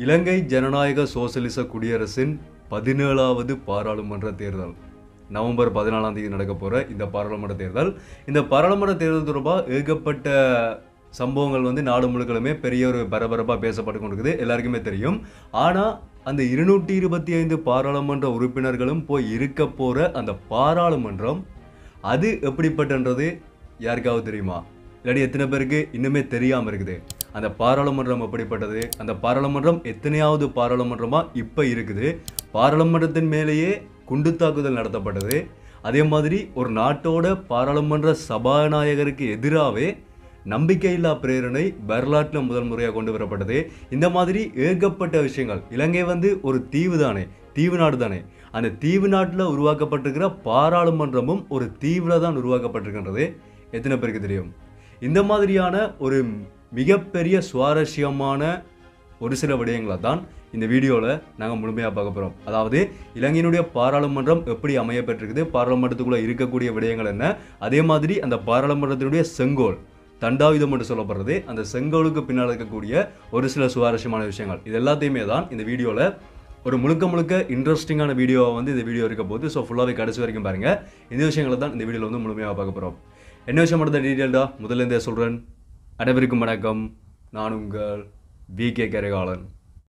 இலங்கை ஜனநாயக சோசலிச குடியரசின் பதினேழாவது பாராளுமன்ற தேர்தல் நவம்பர் பதினாலாம் தேதி நடக்க போகிற இந்த பாராளுமன்ற தேர்தல் இந்த பாராளுமன்ற தேர்தல் தொடர்பாக ஏகப்பட்ட சம்பவங்கள் வந்து நாடு முழுக்களுமே பெரிய ஒரு பரபரப்பாக பேசப்பட்டு கொண்டிருக்குது எல்லாருக்குமே தெரியும் ஆனால் அந்த இருநூற்றி இருபத்தி ஐந்து பாராளுமன்ற உறுப்பினர்களும் போய் இருக்க போகிற அந்த பாராளுமன்றம் அது எப்படிப்பட்டன்றது யாருக்காவது தெரியுமா இல்லாட்டி எத்தனை பேருக்கு இன்னுமே தெரியாமல் இருக்குது அந்த பாராளுமன்றம் எப்படிப்பட்டது அந்த பாராளுமன்றம் எத்தனையாவது பாராளுமன்றமாக இப்போ இருக்குது பாராளுமன்றத்தின் மேலேயே குண்டு தாக்குதல் நடத்தப்பட்டது அதே மாதிரி ஒரு நாட்டோட பாராளுமன்ற சபாநாயகருக்கு எதிராகவே நம்பிக்கையில்லா பிரேரணை வரலாற்றில் முதல் முறையாக கொண்டு வரப்பட்டது இந்த மாதிரி ஏகப்பட்ட விஷயங்கள் இலங்கை வந்து ஒரு தீவு தானே தீவு நாடு தானே அந்த தீவு நாட்டில் உருவாக்கப்பட்டிருக்கிற பாராளுமன்றமும் ஒரு தீவில் தான் உருவாக்கப்பட்டிருக்கின்றது எத்தனை பேருக்கு தெரியும் இந்த மாதிரியான ஒரு மிகப்பெரிய சுவாரஸ்யமான ஒரு சில விடயங்களை தான் இந்த வீடியோவில் நாங்கள் முழுமையாக பார்க்க போகிறோம் அதாவது இலங்கையினுடைய பாராளுமன்றம் எப்படி அமைய பெற்றிருக்குது பாராளுமன்றத்துக்குள்ளே இருக்கக்கூடிய விடயங்கள் என்ன அதே மாதிரி அந்த பாராளுமன்றத்தினுடைய செங்கோல் தண்டாயுதம் என்று சொல்லப்படுறது அந்த செங்கோலுக்கு பின்னால் இருக்கக்கூடிய ஒரு சில சுவாரஸ்யமான விஷயங்கள் இது எல்லாத்தையுமே தான் இந்த வீடியோவில் ஒரு முழுக்க முழுக்க இன்ட்ரெஸ்டிங்கான வீடியோவை வந்து இந்த வீடியோ இருக்க போது ஸோ ஃபுல்லாகவே கடைசி வரைக்கும் பாருங்கள் இந்த விஷயங்களை தான் இந்த வீடியோவில் வந்து முழுமையாக பார்க்க போகிறோம் என்ன விஷயம் மட்டும் டீட்டெயில்டா முதல்ல இருந்தே சொல்கிறேன் அனைவருக்கும் வணக்கம் நான் உங்கள் வி கே கரைகாலன்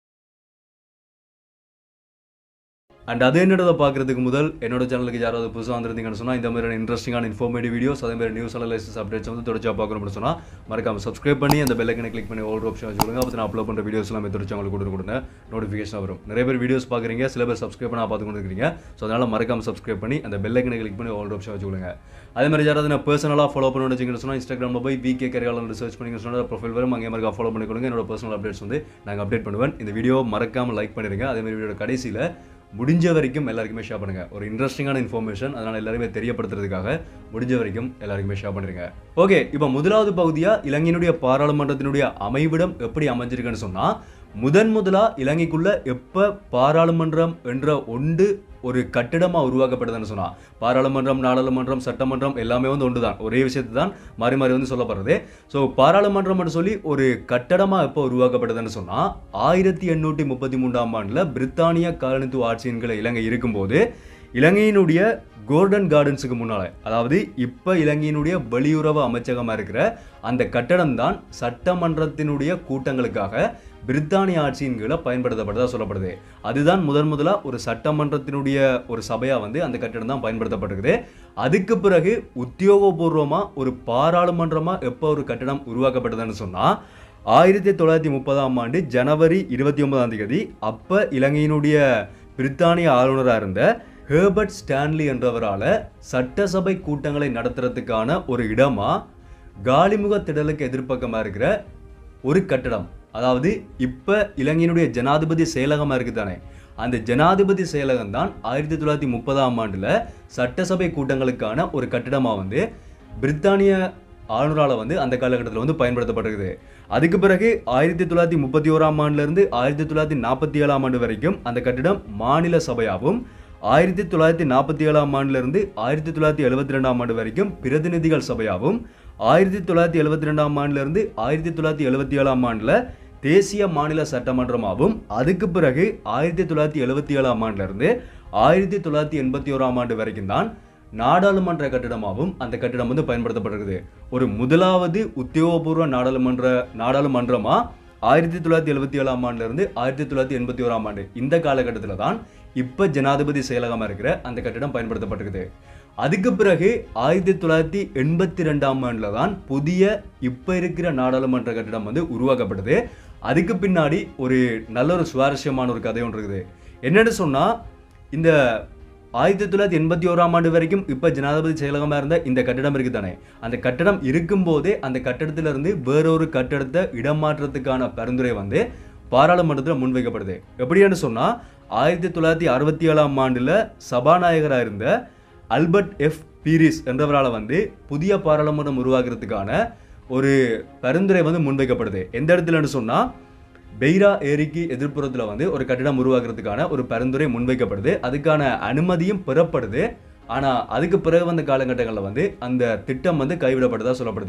அண்ட் அது என்னடதை பார்க்குறதுக்கு முதல் என்னோட சேனலுக்கு யாராவது புதுசாக வந்திருந்தீங்கன்னு சொன்னால் இந்த மாதிரியான இன்ட்ரெஸ்டிங்கான இன்ஃபார்மேட்டிவ் வீடியோஸ் அதே மாதிரி நியூஸ் அனலைசிஸ் அப்டேட்ஸ் வந்து தொடர்ச்சியாக பார்க்கணும்னு சொன்னால் மறக்காம சப்ஸ்கிரைப் பண்ணி அந்த பெல்லைக்கனை கிளிக் பண்ணி ஓல்டு ஆப்ஷன் வச்சுக்கோங்க அப்போ நான் அப்லோட் பண்ணுற வீடியோஸ் எல்லாமே தொடர்ச்சி உங்களுக்கு கொடுத்து கொடுங்க நோட்டிஃபிகேஷன் வரும் நிறைய பேர் வீடியோஸ் பார்க்குறீங்க சில பேர் சப்ஸ்கிரைப் பண்ண பார்த்து கொண்டு இருக்கீங்க ஸோ அதனால் மறக்காம சப்ஸ்கிரைப் பண்ணி அந்த பெல்லைக்கனை கிளிக் பண்ணி ஓல்டு ஆப்ஷன் வச்சுக்கோங்க அதே மாதிரி யாராவது நான் பர்சனலாக ஃபாலோ பண்ணணும்னு வச்சிங்கன்னு சொன்னால் இன்ஸ்டாகிராமில் போய் வி கே கரிகாலன் சர்ச் பண்ணிங்க சொன்னால் ப்ரொஃபைல் வரும் அங்கே மாதிரி ஃபாலோ பண்ணிக்கொடுங்க என்னோட பர்சனல் அப்டேட்ஸ் வந்து நாங்கள் அப்டேட் பண்ணுவேன் இந்த வீடியோ மறக்காமல் லைக் பண்ணிடுங்க அதே மாதிரி வீடியோ கடைசியில் முடிஞ்ச வரைக்கும் எல்லாருக்குமே ஷேர் பண்ணுங்க ஒரு இன்ட்ரெஸ்டிங்கான இன்ஃபர்மேஷன் அதனால் எல்லாருமே தெரியப்படுத்துறதுக்காக முடிஞ்ச வரைக்கும் எல்லாருக்குமே ஷேர் பண்ணிருங்க ஓகே இப்போ முதலாவது பகுதியாக இலங்கையினுடைய பாராளுமன்றத்தினுடைய அமைவிடம் எப்படி அமைஞ்சிருக்குன்னு சொன்னால் முதன் முதலா இலங்கைக்குள்ள எப்போ பாராளுமன்றம் என்ற ஒன்று ஒரு கட்டிடமாக உருவாக்கப்பட்டதுன்னு சொன்னால் பாராளுமன்றம் நாடாளுமன்றம் சட்டமன்றம் எல்லாமே வந்து ஒன்று தான் ஒரே விஷயத்தை தான் மாறி மாறி வந்து சொல்லப்படுறது ஸோ பாராளுமன்றம்னு சொல்லி ஒரு கட்டடமாக எப்போ உருவாக்கப்பட்டதுன்னு சொன்னால் ஆயிரத்தி எண்ணூற்றி முப்பத்தி மூன்றாம் ஆண்டில் பிரித்தானிய காலனித்துவ ஆட்சியின் கீழே இலங்கை இருக்கும்போது இலங்கையினுடைய கோல்டன் கார்டன்ஸுக்கு முன்னால் அதாவது இப்போ இலங்கையினுடைய வெளியுறவு அமைச்சகமாக இருக்கிற அந்த கட்டடம் தான் சட்டமன்றத்தினுடைய கூட்டங்களுக்காக பிரித்தானிய ஆட்சியின் கீழே பயன்படுத்தப்பட்டதா சொல்லப்படுது அதுதான் முதன் முதலாக ஒரு சட்டமன்றத்தினுடைய ஒரு சபையாக வந்து அந்த கட்டடம் தான் பயன்படுத்தப்பட்டிருக்குது அதுக்கு பிறகு உத்தியோகபூர்வமாக ஒரு பாராளுமன்றமாக எப்போ ஒரு கட்டடம் உருவாக்கப்பட்டதுன்னு சொன்னால் ஆயிரத்தி தொள்ளாயிரத்தி முப்பதாம் ஆண்டு ஜனவரி இருபத்தி ஒன்பதாம் தேதி அப்போ இலங்கையினுடைய பிரித்தானிய ஆளுநராக இருந்த ஹேர்பர்ட் ஸ்டான்லி என்றவரால் சட்டசபை கூட்டங்களை நடத்துறதுக்கான ஒரு இடமா காலிமுக திடலுக்கு எதிர்ப்பக்கமாக இருக்கிற ஒரு கட்டடம் அதாவது இப்போ இலங்கையினுடைய ஜனாதிபதி செயலகமாக இருக்குது தானே அந்த ஜனாதிபதி செயலகம் தான் ஆயிரத்தி தொள்ளாயிரத்தி முப்பதாம் ஆண்டில் சட்டசபை கூட்டங்களுக்கான ஒரு கட்டிடமாக வந்து பிரித்தானிய ஆளுநரால் வந்து அந்த காலகட்டத்தில் வந்து பயன்படுத்தப்பட்டிருக்குது அதுக்கு பிறகு ஆயிரத்தி தொள்ளாயிரத்தி முப்பத்தி ஓராம் ஆண்டுலேருந்து ஆயிரத்தி தொள்ளாயிரத்தி நாற்பத்தி ஏழாம் ஆண்டு வரைக்கும் அந்த கட்டிடம் மாநில சபையாகவும் ஆயிரத்தி தொள்ளாயிரத்தி நாற்பத்தி ஏழாம் ஆண்டிலிருந்து ஆயிரத்தி தொள்ளாயிரத்தி எழுபத்தி ரெண்டாம் ஆண்டு வரைக்கும் பிரதிநிதிகள் சபையாகவும் ஆயிரத்தி தொள்ளாயிரத்தி எழுபத்தி ரெண்டாம் ஆண்டிலிருந்து ஆயிரத்தி தொள்ளாயிரத்தி எழுபத்தி ஏழாம் ஆண்டில் தேசிய மாநில சட்டமன்றமாகவும் அதுக்கு பிறகு ஆயிரத்தி தொள்ளாயிரத்தி எழுபத்தி ஏழாம் ஆண்டிலிருந்து ஆயிரத்தி தொள்ளாயிரத்தி எண்பத்தி ஓராம் ஆண்டு வரைக்கும் தான் நாடாளுமன்ற கட்டிடமாகவும் அந்த கட்டிடம் வந்து பயன்படுத்தப்பட்டிருக்குது ஒரு முதலாவது உத்தியோகபூர்வ நாடாளுமன்ற நாடாளுமன்றமா ஆயிரத்தி தொள்ளாயிரத்தி எழுபத்தி ஏழாம் ஆண்டுல இருந்து ஆயிரத்தி தொள்ளாயிரத்தி எண்பத்தி ஓராம் ஆண்டு இந்த காலகட்டத்தில் தான் இப்போ ஜனாதிபதி செயலகமாக இருக்கிற அந்த கட்டிடம் பயன்படுத்தப்பட்டிருக்குது அதுக்கு பிறகு ஆயிரத்தி தொள்ளாயிரத்தி எண்பத்தி ரெண்டாம் ஆண்டில் தான் புதிய இப்போ இருக்கிற நாடாளுமன்ற கட்டிடம் வந்து உருவாக்கப்பட்டது அதுக்கு பின்னாடி ஒரு நல்ல ஒரு சுவாரஸ்யமான ஒரு கதை ஒன்று இருக்குது என்னன்னு சொன்னால் இந்த ஆயிரத்தி தொள்ளாயிரத்தி எண்பத்தி ஓராம் ஆண்டு வரைக்கும் இப்போ ஜனாதிபதி செயலகமாக இருந்த இந்த கட்டிடம் இருக்கு தானே அந்த கட்டடம் இருக்கும்போதே அந்த கட்டடத்திலிருந்து வேறொரு கட்டடத்தை இடமாற்றத்துக்கான பரிந்துரை வந்து பாராளுமன்றத்தில் முன்வைக்கப்படுது எப்படின்னு சொன்னால் ஆயிரத்தி தொள்ளாயிரத்தி அறுபத்தி ஏழாம் ஆண்டில் சபாநாயகராக இருந்த அல்பர்ட் எஃப் பீரிஸ் என்றவரால் வந்து புதிய பாராளுமன்றம் உருவாக்குறதுக்கான ஒரு பரிந்துரை வந்து முன்வைக்கப்படுது எந்த இடத்துலன்னு சொன்னால் பெய்ரா ஏரிக்கு எதிர்ப்புறத்தில் வந்து ஒரு கட்டிடம் உருவாக்குறதுக்கான ஒரு பரிந்துரை முன்வைக்கப்படுது அதுக்கான அனுமதியும் பெறப்படுது ஆனால் அதுக்கு பிறகு வந்த காலகட்டங்களில் வந்து அந்த திட்டம் வந்து கைவிடப்பட்டதா சொல்லப்படுது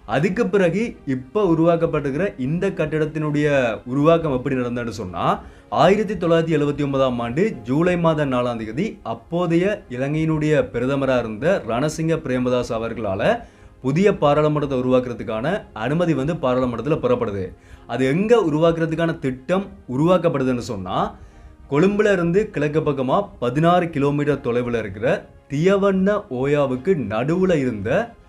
அதுக்கு பிறகு இப்போ உருவாக்கப்பட்டிருக்கிற இந்த கட்டிடத்தினுடைய உருவாக்கம் எப்படி நடந்ததுன்னு சொன்னால் ஆயிரத்தி தொள்ளாயிரத்தி எழுபத்தி ஒன்பதாம் ஆண்டு ஜூலை மாதம் நாலாம் தேதி அப்போதைய இலங்கையினுடைய பிரதமராக இருந்த ரணசிங்க பிரேமதாஸ் அவர்களால் புதிய பாராளுமன்றத்தை உருவாக்குறதுக்கான அனுமதி வந்து பாராளுமன்றத்தில் பெறப்படுது அது எங்கே உருவாக்குறதுக்கான திட்டம் உருவாக்கப்படுதுன்னு சொன்னால் கொழும்புல இருந்து கிழக்கு பக்கமாக பதினாறு கிலோமீட்டர் தொலைவில் இருக்கிற தியவண்ண ஓயாவுக்கு நடுவில் இருந்த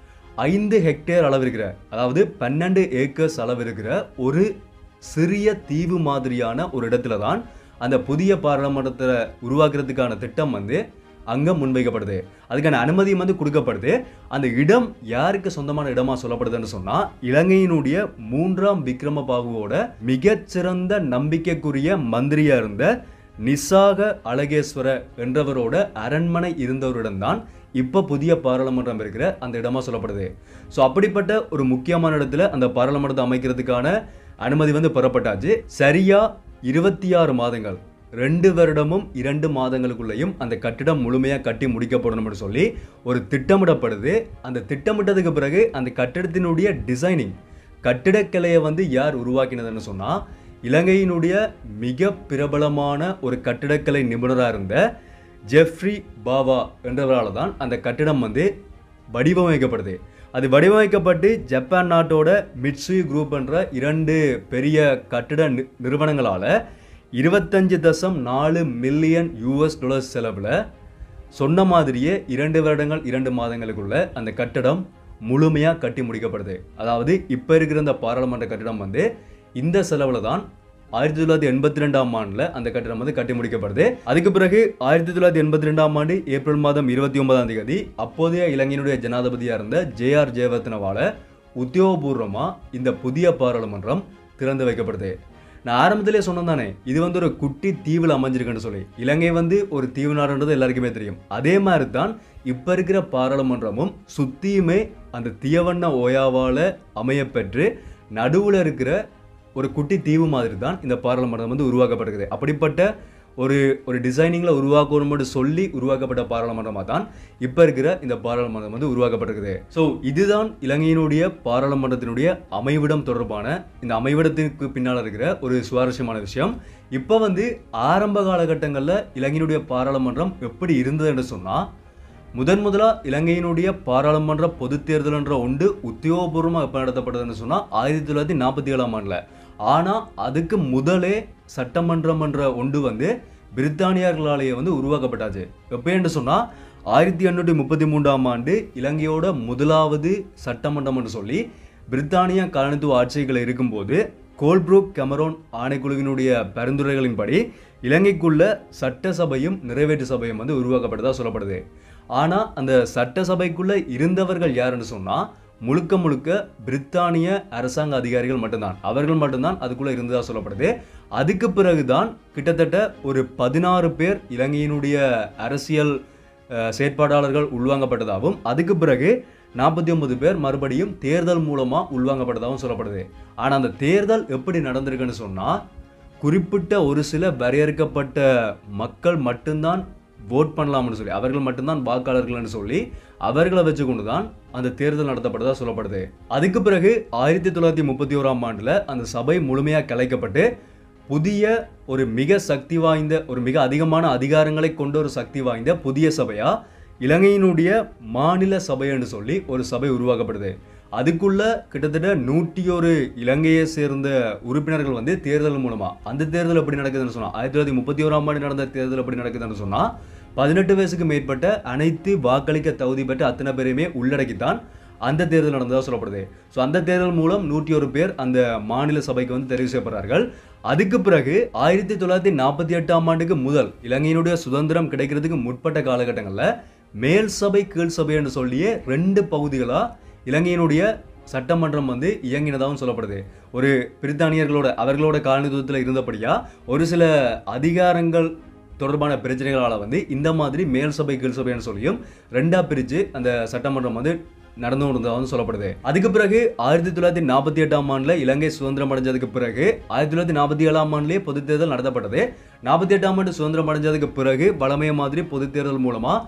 ஐந்து ஹெக்டேர் அளவு இருக்கிற அதாவது பன்னெண்டு ஏக்கர்ஸ் அளவு இருக்கிற ஒரு சிறிய தீவு மாதிரியான ஒரு இடத்துல தான் அந்த புதிய பாராளுமன்றத்தை உருவாக்குறதுக்கான திட்டம் வந்து அங்கே முன்வைக்கப்படுது அதுக்கான அனுமதியும் வந்து கொடுக்கப்படுது அந்த இடம் யாருக்கு சொந்தமான இடமா சொல்லப்படுதுன்னு சொன்னால் இலங்கையினுடைய மூன்றாம் விக்ரமபாகுவோட மிகச்சிறந்த நம்பிக்கைக்குரிய மந்திரியா இருந்த நிசாக அழகேஸ்வர என்றவரோட அரண்மனை இருந்தவரிடம்தான் இப்போ புதிய பாராளுமன்றம் இருக்கிற அந்த இடமா சொல்லப்படுது ஸோ அப்படிப்பட்ட ஒரு முக்கியமான இடத்துல அந்த பாராளுமன்றத்தை அமைக்கிறதுக்கான அனுமதி வந்து பெறப்பட்டாச்சு சரியா இருபத்தி ஆறு மாதங்கள் ரெண்டு வருடமும் இரண்டு மாதங்களுக்குள்ளேயும் அந்த கட்டிடம் முழுமையாக கட்டி முடிக்கப்படணும்னு சொல்லி ஒரு திட்டமிடப்படுது அந்த திட்டமிட்டதுக்கு பிறகு அந்த கட்டிடத்தினுடைய டிசைனிங் கட்டிடக்கலையை வந்து யார் உருவாக்கினதுன்னு சொன்னால் இலங்கையினுடைய மிக பிரபலமான ஒரு கட்டிடக்கலை நிபுணராக இருந்த ஜெஃப்ரி பாவா என்றவரால் தான் அந்த கட்டிடம் வந்து வடிவமைக்கப்படுது அது வடிவமைக்கப்பட்டு ஜப்பான் நாட்டோட மிட்சுய் குரூப் என்ற இரண்டு பெரிய கட்டிட நி- நிறுவனங்களால் இருபத்தஞ்சு தசம் நாலு மில்லியன் யூஎஸ் டாலர்ஸ் செலவில் சொன்ன மாதிரியே இரண்டு வருடங்கள் இரண்டு மாதங்களுக்குள்ள அந்த கட்டடம் முழுமையாக கட்டி முடிக்கப்படுது அதாவது இப்போ இருக்கிற இந்த பாராளுமன்ற கட்டிடம் வந்து இந்த செலவில் தான் ஆயிரத்தி தொள்ளாயிரத்தி எண்பத்தி ரெண்டாம் ஆண்டில் அந்த கட்டிடம் வந்து கட்டி முடிக்கப்படுது அதுக்கு பிறகு ஆயிரத்தி தொள்ளாயிரத்தி எண்பத்தி ரெண்டாம் ஆண்டு ஏப்ரல் மாதம் இருபத்தி ஒன்பதாம் தேதி அப்போதைய இலங்கையினுடைய ஜனாதிபதியாக இருந்த ஜே ஆர் ஜெயவர்த்தனவால உத்தியோகபூர்வமாக இந்த புதிய பாராளுமன்றம் திறந்து வைக்கப்படுது நான் ஆரம்பத்திலே சொன்னேன் தானே இது வந்து ஒரு குட்டி தீவில் அமைஞ்சிருக்குன்னு சொல்லி இலங்கை வந்து ஒரு தீவு நாடுன்றது எல்லாருக்குமே தெரியும் அதே மாதிரி தான் இப்போ இருக்கிற பாராளுமன்றமும் சுத்தியுமே அந்த தியவண்ண ஓயாவால் அமையப்பெற்று நடுவில் இருக்கிற ஒரு குட்டி தீவு மாதிரி தான் இந்த பாராளுமன்றம் வந்து உருவாக்கப்பட்டிருக்குது அப்படிப்பட்ட ஒரு ஒரு டிசைனிங்கில் உருவாக்கணும்னு சொல்லி உருவாக்கப்பட்ட பாராளுமன்றமாக தான் இப்போ இருக்கிற இந்த பாராளுமன்றம் வந்து உருவாக்கப்பட்டிருக்குது ஸோ இதுதான் இலங்கையினுடைய பாராளுமன்றத்தினுடைய அமைவிடம் தொடர்பான இந்த அமைவிடத்திற்கு பின்னால் இருக்கிற ஒரு சுவாரஸ்யமான விஷயம் இப்போ வந்து ஆரம்ப காலகட்டங்களில் இலங்கையினுடைய பாராளுமன்றம் எப்படி இருந்தது என்று சொன்னால் முதன் முதலா இலங்கையினுடைய பாராளுமன்ற பொதுத் தேர்தல் என்ற ஒன்று உத்தியோகபூர்வமாக எப்போ நடத்தப்பட்டதுன்னு சொன்னால் ஆயிரத்தி தொள்ளாயிரத்தி நாற்பத்தி ஏழாம் ஆண்டில் ஆனால் அதுக்கு முதலே சட்டமன்றம் என்ற ஒன்று வந்து பிரித்தானியர்களாலேயே வந்து உருவாக்கப்பட்டாச்சு எப்போ என்று சொன்னால் ஆயிரத்தி எண்ணூற்றி முப்பத்தி மூன்றாம் ஆண்டு இலங்கையோட முதலாவது சட்டமன்றம் என்று சொல்லி பிரித்தானிய காலனித்துவ ஆட்சிகள் இருக்கும்போது கோல்ப்ரூக் கெமரோன் ஆணைக்குழுவினுடைய பரிந்துரைகளின்படி இலங்கைக்குள்ள சட்டசபையும் நிறைவேற்று சபையும் வந்து உருவாக்கப்பட்டதா சொல்லப்படுது ஆனால் அந்த சட்டசபைக்குள்ள இருந்தவர்கள் யாருன்னு சொன்னால் முழுக்க முழுக்க பிரித்தானிய அரசாங்க அதிகாரிகள் மட்டும்தான் அவர்கள் மட்டும்தான் அதுக்குள்ள இருந்ததா சொல்லப்படுது அதுக்கு பிறகுதான் கிட்டத்தட்ட ஒரு பதினாறு பேர் இலங்கையினுடைய அரசியல் அஹ், செயற்பாட்டாளர்கள் உள்வாங்கப்பட்டதாகவும் அதுக்கு பிறகு நாற்பத்தி ஒன்பது பேர் மறுபடியும் தேர்தல் மூலமாக உள்வாங்கப்பட்டதாகவும் சொல்லப்படுது ஆனால் அந்த தேர்தல் எப்படி நடந்திருக்குன்னு சொன்னால் குறிப்பிட்ட ஒரு சில வரையறுக்கப்பட்ட மக்கள் மட்டும்தான் vote பண்ணலாம்னு சொல்லி அவர்கள் மட்டும்தான் வாக்காளர்கள்னு சொல்லி அவர்களை வச்சு கொண்டு தான் அந்த தேர்தல் நடத்தப்பட்டதா சொல்லப்படுது அதுக்கு பிறகு ஆயிரத்தி தொள்ளாயிரத்தி முப்பத்தி ஓராம் ஆண்டில் அந்த சபை முழுமையாக கலைக்கப்பட்டு புதிய ஒரு மிக சக்தி வாய்ந்த ஒரு மிக அதிகமான அதிகாரங்களை கொண்ட ஒரு சக்தி வாய்ந்த புதிய சபையா இலங்கையினுடைய மாநில சபைன்னு சொல்லி ஒரு சபை உருவாக்கப்படுது அதுக்குள்ள கிட்டத்தட்ட நூற்றி ஒரு இலங்கையை சேர்ந்த உறுப்பினர்கள் வந்து தேர்தல் மூலமா அந்த தேர்தல் எப்படி நடக்குதுன்னு சொன்னா ஆயிரத்தி தொள்ளாயிரத்தி முப்பத்தி ஓராம் ஆண்டு நடந்த தேர்தல் எப்படி நடக்குதுன்னு சொன்னா பதினெட்டு வயசுக்கு மேற்பட்ட அனைத்து வாக்களிக்க தகுதி பெற்ற அத்தனை பேரையுமே உள்ளடக்கித்தான் அந்த தேர்தல் நடந்ததாக சொல்லப்படுது ஸோ அந்த தேர்தல் மூலம் நூற்றி ஒரு பேர் அந்த மாநில சபைக்கு வந்து தெரிவு செய்யப்படுறார்கள் அதுக்கு பிறகு ஆயிரத்தி தொள்ளாயிரத்தி நாற்பத்தி எட்டாம் ஆண்டுக்கு முதல் இலங்கையினுடைய சுதந்திரம் கிடைக்கிறதுக்கு முற்பட்ட காலகட்டங்களில் மேல் சபை கீழ் சபை என்று சொல்லியே ரெண்டு பகுதிகளாக இலங்கையினுடைய சட்டமன்றம் வந்து இயங்கினதாகவும் சொல்லப்படுது ஒரு பிரித்தானியர்களோட அவர்களோட காலனித்துவத்தில் இருந்தபடியா ஒரு சில அதிகாரங்கள் தொடர்பான பிரச்சனைகளால் வந்து இந்த மாதிரி மேல் சபை கீழ் சபைன்னு சொல்லியும் ரெண்டா பிரித்து அந்த சட்டமன்றம் வந்து நடந்து கொண்டதாகவும் சொல்லப்படுது அதுக்கு பிறகு ஆயிரத்தி தொள்ளாயிரத்தி நாற்பத்தி எட்டாம் ஆண்டில் இலங்கை சுதந்திரம் அடைஞ்சதுக்கு பிறகு ஆயிரத்தி தொள்ளாயிரத்தி நாற்பத்தி ஏழாம் ஆண்டுலேயே பொதுத் தேர்தல் நடத்தப்பட்டது நாற்பத்தி எட்டாம் ஆண்டு சுதந்திரம் அடைஞ்சதுக்கு பிறகு வளமைய மாதிரி பொதுத் தேர்தல் மூலமாக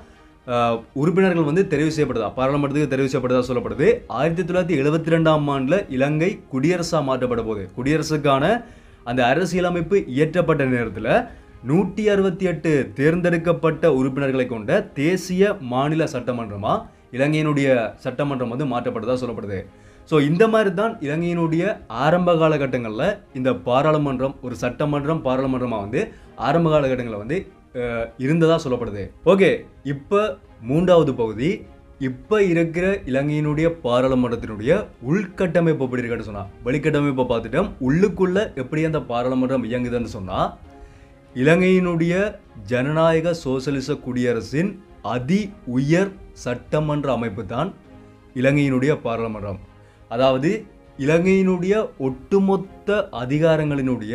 அஹ், உறுப்பினர்கள் வந்து தெரிவு செய்யப்படுதா பாராளுமன்றத்துக்கு தெரிவு செய்யப்படுதா சொல்லப்படுது ஆயிரத்தி தொள்ளாயிரத்தி எழுபத்தி ரெண்டாம் ஆண்டில் இலங்கை குடியரசாக மாற்றப்பட போகுது குடியரசுக்கான அந்த அரசியலமைப்பு இயற்றப்பட்ட நேரத்தில் நூற்றி அறுபத்தி எட்டு தேர்ந்தெடுக்கப்பட்ட உறுப்பினர்களை கொண்ட தேசிய மாநில சட்டமன்றமா இலங்கையினுடைய சட்டமன்றம் வந்து மாற்றப்பட்டதா சொல்லப்படுது ஸோ இந்த மாதிரி தான் இலங்கையினுடைய ஆரம்ப காலகட்டங்களில் இந்த பாராளுமன்றம் ஒரு சட்டமன்றம் பாராளுமன்றமாக வந்து ஆரம்ப காலகட்டங்களில் வந்து அஹ், இருந்ததா சொல்லப்படுது ஓகே இப்போ மூன்றாவது பகுதி இப்போ இருக்கிற இலங்கையினுடைய பாராளுமன்றத்தினுடைய உள்கட்டமைப்பு எப்படி இருக்குன்னு சொன்னா வெளிக்கட்டமைப்பை பார்த்துட்டோம் உள்ளுக்குள்ள எப்படி அந்த பாராளுமன்றம் இயங்குதுன்னு சொன்னா இலங்கையினுடைய ஜனநாயக சோசலிச குடியரசின் அதி உயர் சட்டமன்ற அமைப்பு தான் இலங்கையினுடைய பாராளுமன்றம் அதாவது இலங்கையினுடைய ஒட்டுமொத்த அதிகாரங்களினுடைய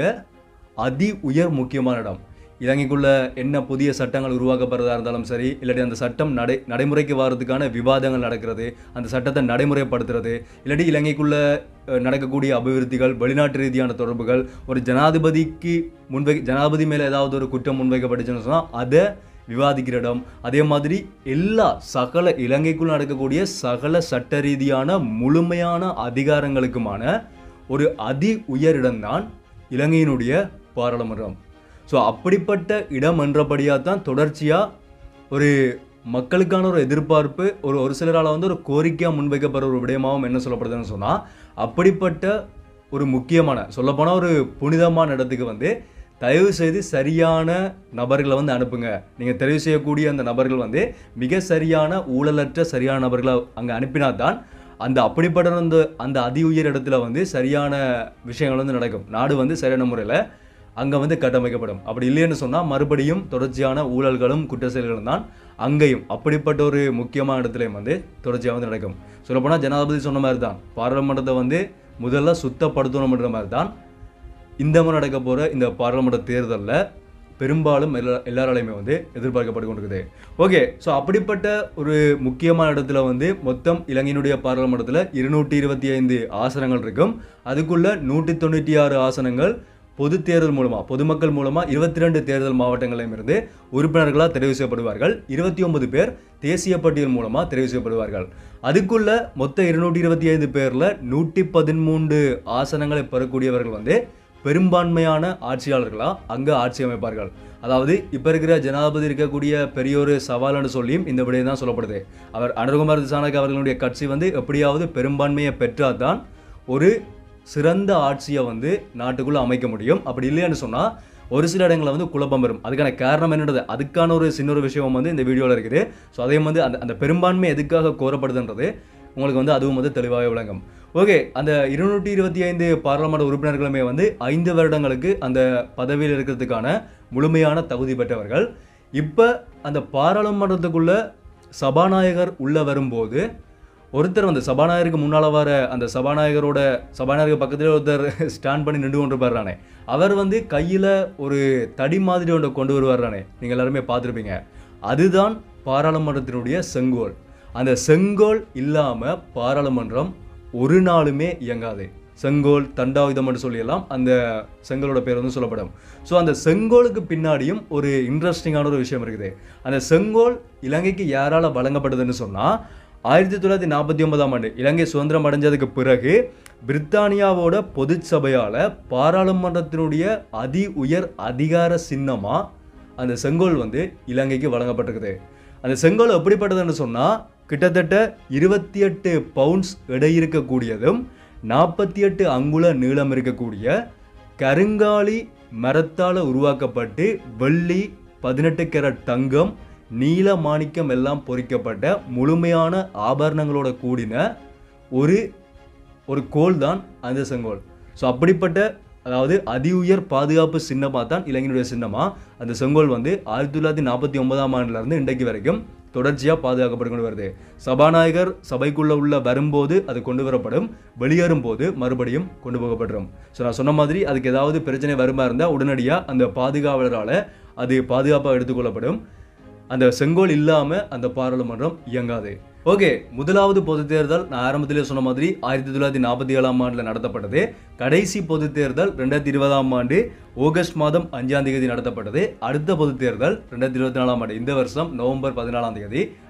அதி உயர் முக்கியமான இடம் இலங்கைக்குள்ள என்ன புதிய சட்டங்கள் உருவாக்கப்படுறதா இருந்தாலும் சரி இல்லாட்டி அந்த சட்டம் நடை நடைமுறைக்கு வர்றதுக்கான விவாதங்கள் நடக்கிறது அந்த சட்டத்தை நடைமுறைப்படுத்துறது இல்லாட்டி இலங்கைக்குள்ள அஹ், நடக்கக்கூடிய அபிவிருத்திகள் வெளிநாட்டு ரீதியான தொடர்புகள் ஒரு ஜனாதிபதிக்கு முன்வை ஜனாதிபதி மேலே ஏதாவது ஒரு குற்றம் முன்வைக்கப்பட்டுச்சுன்னு சொன்னால் அதை விவாதிக்கிற இடம் அதே மாதிரி எல்லா சகல இலங்கைக்குள் நடக்கக்கூடிய சகல சட்ட ரீதியான முழுமையான அதிகாரங்களுக்குமான ஒரு அதி உயர் இடம்தான் இலங்கையினுடைய பாராளுமன்றம் ஸோ அப்படிப்பட்ட இடம் என்றபடியாக தான் தொடர்ச்சியாக ஒரு மக்களுக்கான ஒரு எதிர்பார்ப்பு ஒரு ஒரு சிலரால் வந்து ஒரு கோரிக்கையாக முன்வைக்கப்படுற ஒரு விடயமாகவும் என்ன சொல்லப்படுதுன்னு சொன்னால் அப்படிப்பட்ட ஒரு முக்கியமான சொல்லப்போனால் ஒரு புனிதமான இடத்துக்கு வந்து தயவு செய்து சரியான நபர்களை வந்து அனுப்புங்க நீங்கள் தெரிவு செய்யக்கூடிய அந்த நபர்கள் வந்து மிக சரியான ஊழலற்ற சரியான நபர்களை அங்கே அனுப்பினா தான் அந்த அப்படிப்பட்ட அந்த அந்த அதி உயர் இடத்துல வந்து சரியான விஷயங்கள் வந்து நடக்கும் நாடு வந்து சரியான முறையில் அங்கே வந்து கட்டமைக்கப்படும் அப்படி இல்லைன்னு சொன்னால் மறுபடியும் தொடர்ச்சியான ஊழல்களும் குற்ற செயல்களும் தான் அங்கேயும் அப்படிப்பட்ட ஒரு முக்கியமான இடத்துலையும் வந்து தொடர்ச்சியாக வந்து நடக்கும் சொல்லப்போனால் ஜனாதிபதி சொன்ன மாதிரி தான் பாராளுமன்றத்தை வந்து முதல்ல சுத்தப்படுத்தணும்ன்ற மாதிரி தான் இந்த முறை நடக்க போகிற இந்த பாராளுமன்ற தேர்தலில் பெரும்பாலும் எல்லா எல்லாராலையுமே வந்து எதிர்பார்க்கப்பட்டு கொண்டிருக்குது ஓகே ஸோ அப்படிப்பட்ட ஒரு முக்கியமான இடத்துல வந்து மொத்தம் இலங்கையினுடைய பாராளுமன்றத்தில் இருநூற்றி இருபத்தி ஐந்து ஆசனங்கள் இருக்கும் அதுக்குள்ள நூற்றி தொண்ணூற்றி ஆறு ஆசனங்கள் பொது தேர்தல் மூலமாக பொதுமக்கள் மூலமாக இருபத்தி ரெண்டு தேர்தல் மாவட்டங்களையும் இருந்து உறுப்பினர்களாக தெரிவு செய்யப்படுவார்கள் இருபத்தி ஒன்பது பேர் தேசிய பட்டியல் மூலமாக தெரிவு செய்யப்படுவார்கள் அதுக்குள்ள மொத்த இருநூற்றி இருபத்தி ஐந்து பேரில் நூற்றி பதிமூன்று ஆசனங்களை பெறக்கூடியவர்கள் வந்து பெரும்பான்மையான ஆட்சியாளர்களாக அங்கே ஆட்சி அமைப்பார்கள் அதாவது இப்போ இருக்கிற ஜனாதிபதி இருக்கக்கூடிய பெரிய ஒரு சவால்னு சொல்லியும் இந்த விடயம் தான் சொல்லப்படுது அவர் அனுர்குமார் திசானக் அவர்களுடைய கட்சி வந்து எப்படியாவது பெரும்பான்மையை பெற்றாதான் ஒரு சிறந்த ஆட்சியை வந்து நாட்டுக்குள்ளே அமைக்க முடியும் அப்படி இல்லைன்னு சொன்னால் ஒரு சில இடங்களில் வந்து குழப்பம் வரும் அதுக்கான காரணம் என்னன்றது அதுக்கான ஒரு சின்ன ஒரு விஷயம் வந்து இந்த வீடியோவில் இருக்குது ஸோ அதையும் வந்து அந்த அந்த பெரும்பான்மை எதுக்காக கோரப்படுதுன்றது உங்களுக்கு வந்து அதுவும் வந்து தெளிவாக விளங்கும் ஓகே அந்த இருநூற்றி இருபத்தி ஐந்து பாராளுமன்ற உறுப்பினர்களுமே வந்து ஐந்து வருடங்களுக்கு அந்த பதவியில் இருக்கிறதுக்கான முழுமையான தகுதி பெற்றவர்கள் இப்போ அந்த பாராளுமன்றத்துக்குள்ள சபாநாயகர் உள்ள வரும்போது ஒருத்தர் வந்து சபாநாயகருக்கு முன்னால் வர அந்த சபாநாயகரோட சபாநாயகர் பக்கத்துல ஒருத்தர் ஸ்டாண்ட் பண்ணி நின்று கொண்டு போடுறானே அவர் வந்து கையில் ஒரு தடி மாதிரி ஒன்றை கொண்டு வருவாரானே நீங்கள் எல்லாருமே பார்த்துருப்பீங்க அதுதான் பாராளுமன்றத்தினுடைய செங்கோல் அந்த செங்கோல் இல்லாமல் பாராளுமன்றம் ஒரு நாளுமே இயங்காது செங்கோல் தண்டாயுதம் என்று சொல்லியெல்லாம் அந்த செங்கோலோட பேர் வந்து சொல்லப்படும் ஸோ அந்த செங்கோலுக்கு பின்னாடியும் ஒரு இன்ட்ரெஸ்டிங்கான ஒரு விஷயம் இருக்குது அந்த செங்கோல் இலங்கைக்கு யாரால் வழங்கப்படுதுன்னு சொன்னால் ஆயிரத்தி தொள்ளாயிரத்தி நாற்பத்தி ஒன்பதாம் ஆண்டு இலங்கை சுதந்திரம் அடைஞ்சதுக்கு பிறகு பிரித்தானியாவோட பொது சபையால் பாராளுமன்றத்தினுடைய அதி உயர் அதிகார சின்னமாக அந்த செங்கோல் வந்து இலங்கைக்கு வழங்கப்பட்டிருக்குது அந்த செங்கோல் எப்படிப்பட்டதுன்னு சொன்னால் கிட்டத்தட்ட இருபத்தி எட்டு பவுண்ட்ஸ் எடை இருக்கக்கூடியதும் நாற்பத்தி எட்டு அங்குல நீளம் இருக்கக்கூடிய கருங்காலி மரத்தால் உருவாக்கப்பட்டு வெள்ளி பதினெட்டு கேரட் தங்கம் நீல மாணிக்கம் எல்லாம் பொறிக்கப்பட்ட முழுமையான ஆபரணங்களோட கூடின ஒரு ஒரு கோல் தான் அந்த செங்கோல் ஸோ அப்படிப்பட்ட அதாவது அதி உயர் பாதுகாப்பு சின்னமாக தான் இலங்கையினுடைய சின்னமாக அந்த செங்கோல் வந்து ஆயிரத்தி தொள்ளாயிரத்தி நாற்பத்தி ஒன்பதாம் ஆண்டுலேருந்து இன்றைக்கு வரைக்கும் தொடர்ச்சியாக பாதுகாக்கப்பட்டு கொண்டு வருது சபாநாயகர் சபைக்குள்ளே உள்ள வரும்போது அது கொண்டு வரப்படும் வெளியேறும் போது மறுபடியும் கொண்டு போகப்படும் ஸோ நான் சொன்ன மாதிரி அதுக்கு ஏதாவது பிரச்சனை வருமா இருந்தால் உடனடியாக அந்த பாதுகாவலரால் அது பாதுகாப்பாக எடுத்துக்கொள்ளப்படும் அந்த செங்கோல் இல்லாமல் அந்த பாராளுமன்றம் இயங்காது ஓகே முதலாவது பொதுத் தேர்தல் நான் ஆரம்பத்திலே சொன்ன மாதிரி ஆயிரத்தி தொள்ளாயிரத்தி நாற்பத்தி ஏழாம் ஆண்டில் நடத்தப்பட்டது கடைசி பொதுத் தேர்தல் ரெண்டாயிரத்தி இருபதாம் ஆண்டு ஆகஸ்ட் மாதம் அஞ்சாம் தேதி நடத்தப்பட்டது அடுத்த பொதுத் தேர்தல் ரெண்டாயிரத்தி இருபத்தி நாலாம் ஆண்டு இந்த வருஷம் நவம்பர் பதினாலாம் தேதி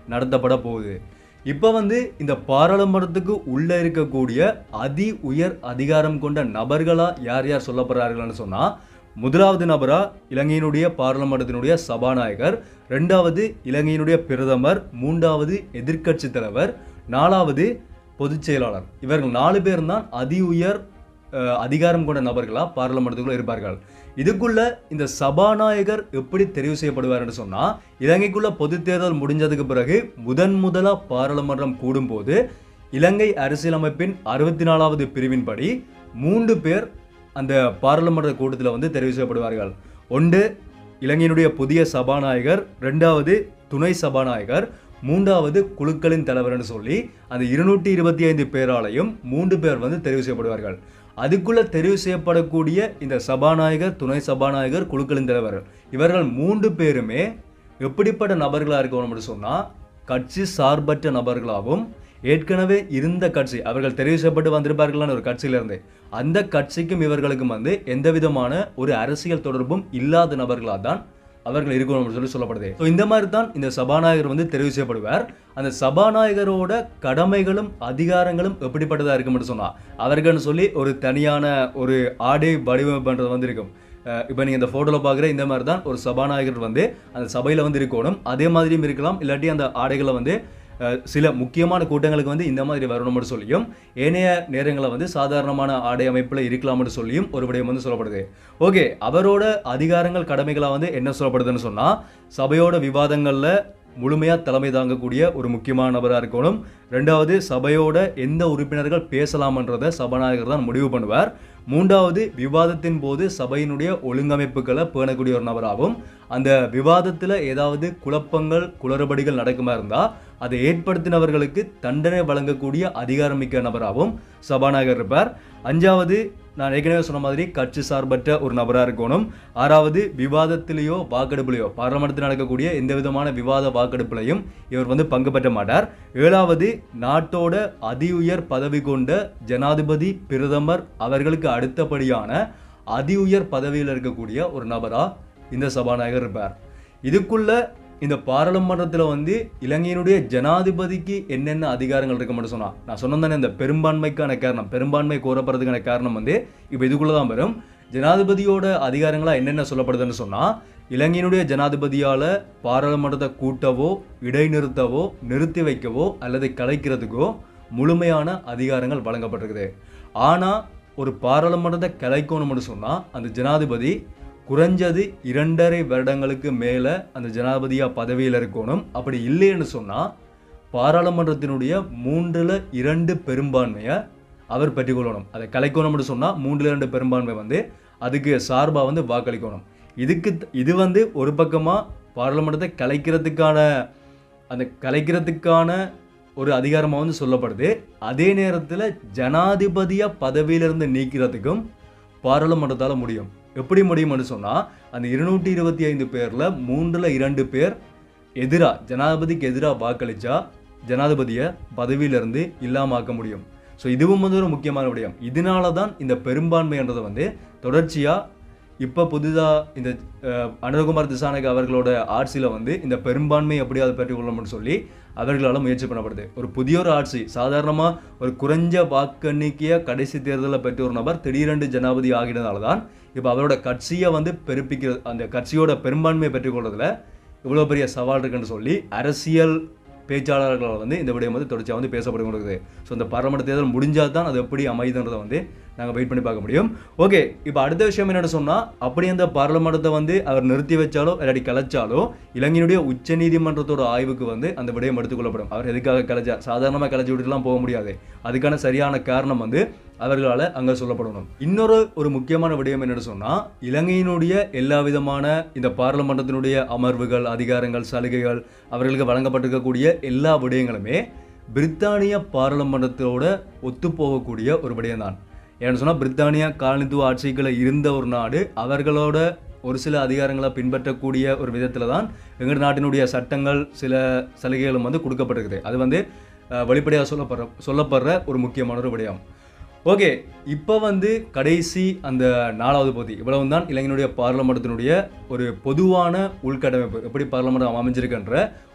நடத்தப்பட போகுது இப்போ வந்து இந்த பாராளுமன்றத்துக்கு உள்ளே இருக்கக்கூடிய அதி உயர் அதிகாரம் கொண்ட நபர்களா யார் யார் சொல்லப்படுறார்கள்னு சொன்னா முதலாவது நபரா இலங்கையினுடைய பாராளுமன்றத்தினுடைய சபாநாயகர் ரெண்டாவது இலங்கையினுடைய பிரதமர் மூன்றாவது எதிர்க்கட்சி தலைவர் நாலாவது பொதுச் செயலாளர் இவர்கள் நாலு பேர் தான் அதி உயர் அஹ், அதிகாரம் கொண்ட நபர்களா பாராளுமன்றத்துக்குள்ள இருப்பார்கள் இதுக்குள்ள இந்த சபாநாயகர் எப்படி தெரிவு செய்யப்படுவார்னு சொன்னா இலங்கைக்குள்ள பொது தேர்தல் முடிஞ்சதுக்கு பிறகு முதன் முதலா பாராளுமன்றம் கூடும்போது இலங்கை அரசியலமைப்பின் அறுபத்தி நாலாவது பிரிவின்படி மூன்று பேர் அந்த பாராளுமன்ற கூட்டத்தில் வந்து தெரிவு செய்யப்படுவார்கள் ஒன்று இலங்கையினுடைய புதிய சபாநாயகர் ரெண்டாவது துணை சபாநாயகர் மூன்றாவது குழுக்களின் தலைவர்னு சொல்லி அந்த இருநூற்றி இருபத்தி ஐந்து பேராலையும் மூன்று பேர் வந்து தெரிவு செய்யப்படுவார்கள் அதுக்குள்ள தெரிவு செய்யப்படக்கூடிய இந்த சபாநாயகர் துணை சபாநாயகர் குழுக்களின் தலைவர் இவர்கள் மூன்று பேருமே எப்படிப்பட்ட நபர்களாக இருக்கணும்னு சொன்னால் கட்சி சார்பற்ற நபர்களாகவும் ஏற்கனவே இருந்த கட்சி அவர்கள் தெரிவு செய்யப்பட்டு வந்திருப்பார்களான ஒரு கட்சியிலிருந்து அந்த கட்சிக்கும் இவர்களுக்கும் வந்து எந்த விதமான ஒரு அரசியல் தொடர்பும் இல்லாத நபர்களாக தான் அவர்கள் இருக்கணும்னு சொல்லி சொல்லப்படுது ஸோ இந்த மாதிரி தான் இந்த சபாநாயகர் வந்து தெரிவு செய்யப்படுவார் அந்த சபாநாயகரோட கடமைகளும் அதிகாரங்களும் எப்படிப்பட்டதாக இருக்கும்னு சொன்னால் அவர்கள்னு சொல்லி ஒரு தனியான ஒரு ஆடை வடிவமைப்புன்றது வந்து இருக்கும் இப்போ நீங்கள் இந்த ஃபோட்டோவில் பார்க்குற இந்த மாதிரி தான் ஒரு சபாநாயகர் வந்து அந்த சபையில் வந்து இருக்கணும் அதே மாதிரியும் இருக்கலாம் இல்லாட்டி அந்த ஆடைகளை வந்து அஹ், சில முக்கியமான கூட்டங்களுக்கு வந்து இந்த மாதிரி வரணும்னு சொல்லியும் ஏனைய நேரங்களில் வந்து சாதாரணமான ஆடை அமைப்பில் இருக்கலாம்னு சொல்லியும் ஒரு விடயம் வந்து சொல்லப்படுது ஓகே அவரோட அதிகாரங்கள் கடமைகளாக வந்து என்ன சொல்லப்படுதுன்னு சொன்னால் சபையோட விவாதங்களில் முழுமையாக தலைமை தாங்கக்கூடிய ஒரு முக்கியமான நபராக இருக்கணும் ரெண்டாவது சபையோட எந்த உறுப்பினர்கள் பேசலாம்ன்றதை சபாநாயகர் தான் முடிவு பண்ணுவார் மூன்றாவது விவாதத்தின் போது சபையினுடைய ஒழுங்கமைப்புகளை பேணக்கூடிய ஒரு நபராகவும் அந்த விவாதத்தில் ஏதாவது குழப்பங்கள் குளறுபடிகள் நடக்குமா இருந்தால் அதை ஏற்படுத்தினவர்களுக்கு தண்டனை வழங்கக்கூடிய அதிகாரமிக்க நபராகவும் சபாநாயகர் இருப்பார் அஞ்சாவது நான் ஏற்கனவே சொன்ன மாதிரி கட்சி சார்பற்ற ஒரு நபராக இருக்கணும் ஆறாவது விவாதத்திலேயோ வாக்கெடுப்புலையோ பார்லமெண்டத்தில் நடக்கக்கூடிய எந்த விதமான விவாத வாக்கெடுப்புலையும் இவர் வந்து பங்கு பெற்ற மாட்டார் ஏழாவது நாட்டோட அதி உயர் பதவி கொண்ட ஜனாதிபதி பிரதமர் அவர்களுக்கு அடுத்தபடியான அதி உயர் பதவியில் இருக்கக்கூடிய ஒரு நபரா இந்த சபாநாயகர் இருப்பார் இதுக்குள்ள இந்த பாராளுமன்றத்தில் வந்து இலங்கையினுடைய ஜனாதிபதிக்கு என்னென்ன அதிகாரங்கள் இருக்க மட்டும் சொன்னா நான் சொன்னதானே இந்த பெரும்பான்மைக்கான காரணம் பெரும்பான்மை கோரப்படுறதுக்கான காரணம் வந்து இப்போ இதுக்குள்ள தான் வரும் ஜனாதிபதியோட அதிகாரங்களா என்னென்ன சொல்லப்படுதுன்னு சொன்னா இலங்கையினுடைய ஜனாதிபதியால பாராளுமன்றத்தை கூட்டவோ இடைநிறுத்தவோ நிறுத்தி வைக்கவோ அல்லது கலைக்கிறதுக்கோ முழுமையான அதிகாரங்கள் வழங்கப்பட்டிருக்குது ஆனா ஒரு பாராளுமன்றத்தை கலைக்கணும்னு சொன்னா அந்த ஜனாதிபதி குறைஞ்சது இரண்டரை வருடங்களுக்கு மேலே அந்த ஜனாதிபதியா பதவியில் இருக்கணும் அப்படி இல்லைன்னு சொன்னால் பாராளுமன்றத்தினுடைய மூன்றில் இரண்டு பெரும்பான்மையை அவர் பெற்றுக்கொள்ளணும் அதை கலைக்கணும்னு சொன்னால் மூன்றில் இரண்டு பெரும்பான்மை வந்து அதுக்கு சார்பாக வந்து வாக்களிக்கணும் இதுக்கு த- இது வந்து ஒரு பக்கமாக பாராளுமன்றத்தை கலைக்கிறதுக்கான அந்த கலைக்கிறதுக்கான ஒரு அதிகாரமாக வந்து சொல்லப்படுது அதே நேரத்தில் ஜனாதிபதியாக பதவியிலிருந்து நீக்கிறதுக்கும் பாராளுமன்றத்தால் முடியும் எப்படி முடியும்னு சொன்னால் அந்த இருநூற்றி இருபத்தி ஐந்து பேரில் மூன்றில் இரண்டு பேர் எதிராக ஜனாதிபதிக்கு எதிராக வாக்களிச்சா ஜனாதிபதியை பதவியிலிருந்து இல்லாமாக்க முடியும் ஸோ இதுவும் வந்து ஒரு முக்கியமான விடயம் இதனால தான் இந்த பெரும்பான்மைன்றதை வந்து தொடர்ச்சியாக இப்போ புதிதாக இந்த அஹ், அனுரகுமார் திசானக அவர்களோட ஆட்சியில் வந்து இந்த பெரும்பான்மை எப்படியாவது பெற்றுக்கொள்ளணும்னு சொல்லி அவர்களால் முயற்சி பண்ணப்படுது ஒரு புதிய ஒரு ஆட்சி சாதாரணமாக ஒரு குறைஞ்ச வாக்கு எண்ணிக்கையை கடைசி தேர்தலில் பெற்ற ஒரு நபர் திடீரென்று ஜனாதிபதி ஆகினதால தான் இப்போ அவரோட கட்சியை வந்து பெருப்பிக்கிற அந்த கட்சியோட பெரும்பான்மையை பெற்றுக்கொள்றதுல இவ்வளோ பெரிய சவால் இருக்குன்னு சொல்லி அரசியல் பேச்சாளர்களால் வந்து இந்த விடயம் வந்து தொடர்ச்சியாக வந்து பேசப்பட்டு கொண்டிருக்குது ஸோ இந்த பாராளுமன்ற தேர்தல் முடிஞ்சால் தான் அது எப்படி அமைதுன்றதை வந்து நாங்கள் வெயிட் பண்ணி பார்க்க முடியும் ஓகே இப்போ அடுத்த விஷயம் என்னென்னு சொன்னால் அப்படி அந்த பாராளுமன்றத்தை வந்து அவர் நிறுத்தி வச்சாலோ இல்லாட்டி கலைச்சாலோ இலங்கையினுடைய உச்சநீதிமன்றத்தோட ஆய்வுக்கு வந்து அந்த விடயம் எடுத்துக்கொள்ளப்படும் அவர் எதுக்காக கலைச்சார் சாதாரணமாக கலைச்சி விட்டுலாம் போக முடியாது அதுக்கான சரியான காரணம் வந்து அவர்களால் அங்கே சொல்லப்படணும் இன்னொரு ஒரு முக்கியமான விடயம் என்னன்னு சொன்னால் இலங்கையினுடைய எல்லா விதமான இந்த பாராளுமன்றத்தினுடைய அமர்வுகள் அதிகாரங்கள் சலுகைகள் அவர்களுக்கு வழங்கப்பட்டிருக்கக்கூடிய எல்லா விடயங்களுமே பிரித்தானிய பாராளுமன்றத்தோட ஒத்துப்போகக்கூடிய ஒரு விடயம் தான் ஏன்னு சொன்னால் பிரித்தானியா காலனித்துவ ஆட்சிகளை இருந்த ஒரு நாடு அவர்களோட ஒரு சில அதிகாரங்களை பின்பற்றக்கூடிய ஒரு விதத்தில் தான் எங்கள் நாட்டினுடைய சட்டங்கள் சில சலுகைகளும் வந்து கொடுக்கப்பட்டிருக்குது அது வந்து வெளிப்படையாக சொல்லப்படுற சொல்லப்படுற ஒரு முக்கியமான ஒரு விடயம் ஓகே இப்போ வந்து கடைசி அந்த நாலாவது பகுதி இவ்வளவு தான் இளைஞனுடைய பாராளுமன்றத்தினுடைய ஒரு பொதுவான உள்கட்டமைப்பு எப்படி பாராளுமன்றம் அமைஞ்சிருக்குன்ற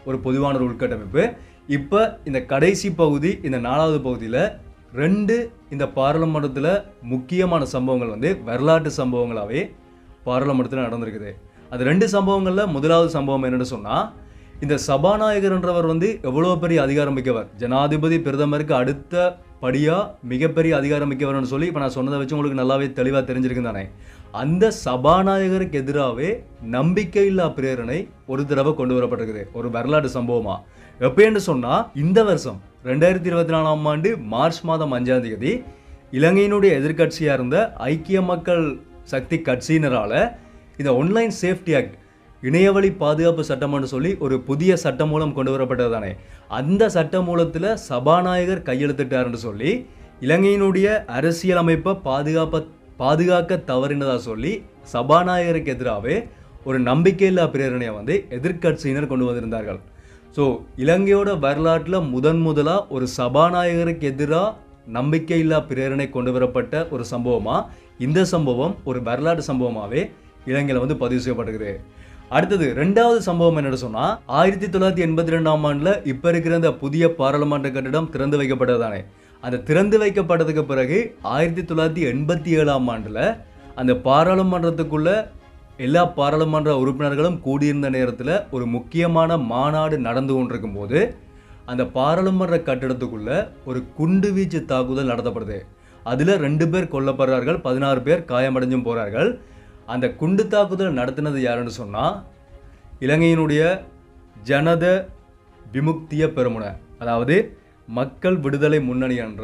ஒரு பொதுவான ஒரு உள்கட்டமைப்பு இப்போ இந்த கடைசி பகுதி இந்த நாலாவது பகுதியில் ரெண்டு இந்த பாராளுமன்றத்தில் முக்கியமான சம்பவங்கள் வந்து வரலாற்று சம்பவங்களாகவே பாராளுமன்றத்தில் நடந்திருக்குது அது ரெண்டு சம்பவங்களில் முதலாவது சம்பவம் என்னன்னு சொன்னால் இந்த சபாநாயகர்ன்றவர் வந்து எவ்வளோ பெரிய அதிகாரம் மிக்கவர் ஜனாதிபதி பிரதமருக்கு அடுத்த படியாக மிகப்பெரிய அதிகாரம் மிக்கவர்னு சொல்லி இப்போ நான் சொன்னதை வச்சு உங்களுக்கு நல்லாவே தெளிவாக தெரிஞ்சிருக்கு தானே அந்த சபாநாயகருக்கு எதிராகவே நம்பிக்கையில்லா பிரேரணை ஒரு தடவை கொண்டு வரப்பட்டிருக்குது ஒரு வரலாற்று சம்பவமா எப்படின்னு சொன்னால் இந்த வருஷம் ரெண்டாயிரத்தி இருபத்தி நாலாம் ஆண்டு மார்ச் மாதம் அஞ்சாம் தேதி இலங்கையினுடைய எதிர்க்கட்சியாக இருந்த ஐக்கிய மக்கள் சக்தி கட்சியினரால இந்த ஒன்லைன் சேஃப்டி ஆக்ட் இணையவழி பாதுகாப்பு சட்டம்னு சொல்லி ஒரு புதிய சட்ட மூலம் கொண்டு வரப்பட்டது தானே அந்த சட்ட மூலத்தில் சபாநாயகர் கையெழுத்திட்டாருன்னு சொல்லி இலங்கையினுடைய அரசியலமைப்பை பாதுகாப்ப பாதுகாக்க தவறினதா சொல்லி சபாநாயகருக்கு எதிராகவே ஒரு நம்பிக்கையில்லா பிரேரணையை வந்து எதிர்க்கட்சியினர் கொண்டு வந்திருந்தார்கள் ஸோ இலங்கையோட வரலாற்றில் முதன் முதலாக ஒரு சபாநாயகருக்கு எதிராக நம்பிக்கையில்லா பிரேரணை கொண்டு வரப்பட்ட ஒரு சம்பவமாக இந்த சம்பவம் ஒரு வரலாற்று சம்பவமாகவே இலங்கையில் வந்து பதிவு செய்யப்பட்டிருக்குது அடுத்தது ரெண்டாவது சம்பவம் என்னன்னு சொன்னால் ஆயிரத்தி தொள்ளாயிரத்தி எண்பத்தி ரெண்டாம் ஆண்டில் இப்போ இருக்கிற இந்த புதிய பாராளுமன்ற கட்டிடம் திறந்து வைக்கப்பட்டதானே அந்த திறந்து வைக்கப்பட்டதுக்கு பிறகு ஆயிரத்தி தொள்ளாயிரத்தி எண்பத்தி ஏழாம் ஆண்டில் அந்த பாராளுமன்றத்துக்குள்ள எல்லா பாராளுமன்ற உறுப்பினர்களும் கூடியிருந்த நேரத்தில் ஒரு முக்கியமான மாநாடு நடந்து கொண்டிருக்கும் போது அந்த பாராளுமன்ற கட்டிடத்துக்குள்ள ஒரு குண்டு வீச்சு தாக்குதல் நடத்தப்படுது அதில் ரெண்டு பேர் கொல்லப்படுறார்கள் பதினாறு பேர் காயமடைஞ்சும் போகிறார்கள் அந்த குண்டு தாக்குதல் நடத்தினது யாருன்னு சொன்னால் இலங்கையினுடைய ஜனத விமுக்திய பெருமுன அதாவது மக்கள் விடுதலை முன்னணி என்ற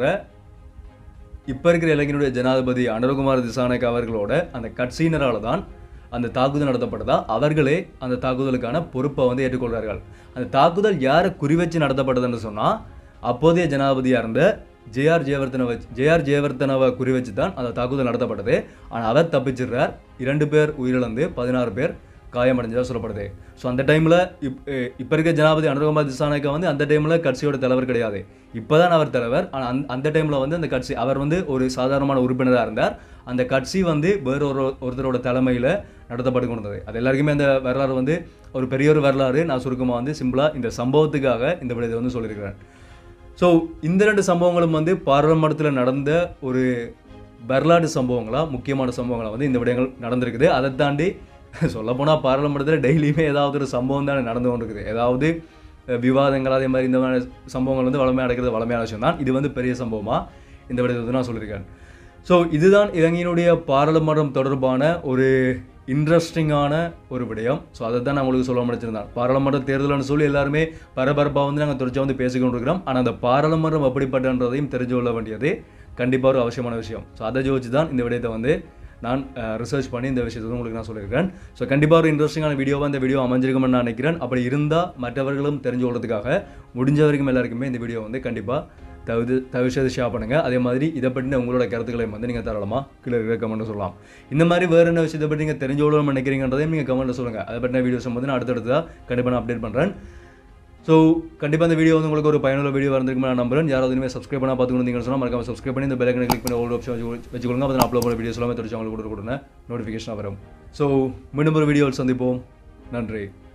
இப்போ இருக்கிற இலங்கையினுடைய ஜனாதிபதி அனுரகுமார் திசானக் அவர்களோட அந்த கட்சியினரால் தான் அந்த தாக்குதல் நடத்தப்பட்டதா அவர்களே அந்த தாக்குதலுக்கான பொறுப்பை வந்து ஏற்றுக்கொள்கிறார்கள் அந்த தாக்குதல் யாரை குறிவச்சு நடத்தப்பட்டதுன்னு சொன்னால் அப்போதைய ஜனாதிபதியாக இருந்த ஜேஆர் ஜெயவர்தனவை ஜேஆர் ஜெயவர்தனவை குறிவச்சு தான் அந்த தாக்குதல் நடத்தப்பட்டது ஆனால் அவர் தப்பிச்சிடுறார் இரண்டு பேர் உயிரிழந்து பதினாறு பேர் காயமடைஞ்சதாக சொல்லப்படுது ஸோ அந்த டைமில் இப் இப்போ இருக்க ஜனாபதி அனுரகுமார் திசானக்கா வந்து அந்த டைமில் கட்சியோட தலைவர் கிடையாது இப்போ தான் அவர் தலைவர் ஆனால் அந்த அந்த டைமில் வந்து அந்த கட்சி அவர் வந்து ஒரு சாதாரணமான உறுப்பினராக இருந்தார் அந்த கட்சி வந்து வேற ஒரு ஒருத்தரோட தலைமையில் நடத்தப்பட்டு கொண்டது அது எல்லாருக்குமே அந்த வரலாறு வந்து ஒரு பெரிய ஒரு வரலாறு நான் சுருக்கமாக வந்து சிம்பிளாக இந்த சம்பவத்துக்காக இந்த விடத்தை வந்து சொல்லியிருக்கிறேன் ஸோ இந்த ரெண்டு சம்பவங்களும் வந்து பாராளுமன்றத்தில் நடந்த ஒரு வரலாற்று சம்பவங்களா முக்கியமான சம்பவங்களா வந்து இந்த விடயங்கள் நடந்திருக்குது அதை தாண்டி சொல்லப்போனால் பாராளுமன்றத்தில் டெய்லியுமே ஏதாவது ஒரு சம்பவம் தானே நடந்து கொண்டிருக்குது ஏதாவது அஹ், விவாதங்கள் அதே மாதிரி இந்த மாதிரி சம்பவங்கள் வந்து வளமையாக நடக்கிறது வளமையான விஷயம் தான் இது வந்து பெரிய சம்பவமாக இந்த விடத்தை வந்து நான் சொல்லியிருக்கேன் ஸோ இதுதான் இலங்கையினுடைய பாராளுமன்றம் தொடர்பான ஒரு இன்ட்ரெஸ்டிங்கான ஒரு விடயம் ஸோ அதை தான் நான் உங்களுக்கு சொல்ல முடிச்சிருந்தேன் பாராளுமன்ற தேர்தல்னு சொல்லி எல்லாருமே பரபரப்பாக வந்து நாங்கள் தொடர்ச்சியாக வந்து பேசிக்கொண்டிருக்கிறோம் ஆனால் அந்த பாராளுமன்றம் எப்படிப்பட்டன்றதையும் தெரிஞ்சு கொள்ள வேண்டியது கண்டிப்பாக ஒரு அவசியமான விஷயம் ஸோ அதை யோசிச்சு தான் இந்த விடயத்தை வந்து நான் ரிசர்ச் பண்ணி இந்த விஷயத்தை வந்து உங்களுக்கு நான் சொல்லியிருக்கேன் ஸோ கண்டிப்பாக ஒரு இன்ட்ரெஸ்டிங்கான வீடியோவாக இந்த வீடியோ அமைஞ்சிருக்கும்னு நான் நினைக்கிறேன் அப்படி இருந்தால் மற்றவர்களும் தெரிஞ்சு கொள்றதுக்காக முடிஞ்ச வரைக்கும் எல்லாருக்குமே இந்த வீடியோ வந்து கண்டிப்பாக தவிர தயவு செய்து ஷேர் பண்ணுங்கள் அதே மாதிரி இதை பற்றின உங்களோட கருத்துக்களையும் வந்து நீங்கள் தாராளமாக கீழே இருக்கிற கமெண்ட்டில் சொல்லலாம் இந்த மாதிரி வேறு என்ன விஷயத்தை பற்றி நீங்கள் தெரிஞ்சோளவு நினைக்கிறீங்கன்றதையும் நீங்கள் கமெண்ட்டில் சொல்லுங்கள் அதை பற்றின வீடியோஸ் வந்து நான் அடுத்தடுத்ததாக கண்டிப்பாக நான் அப்டேட் பண்ணுறேன் ஸோ கண்டிப்பாக இந்த வீடியோ வந்து உங்களுக்கு ஒரு பயனுள்ள வீடியோ வந்திருக்குமே நான் நம்புறேன் யாராவது இனிமேல் சப்ஸ்கிரைப் பண்ணால் பார்த்துக்கணும் சொன்னால் மறக்காம சப்ஸ்கிரைப் பண்ணி இந்த பெல்லைக்கனை கிளிக் பண்ணி ஒரு ஆப்ஷன் வச்சு வச்சுக்கொள்ளுங்க அப்போ நான் அப்லோட் பண்ண வீடியோஸ் எல்லாமே தொடர்ச்சி அவங்களுக்கு கொடுத்து கொடுங்க நோட்டிஃபிகேஷன் வரும் ஸோ மீண்டும் ஒரு வீடியோவில் சந்திப்போம் நன்றி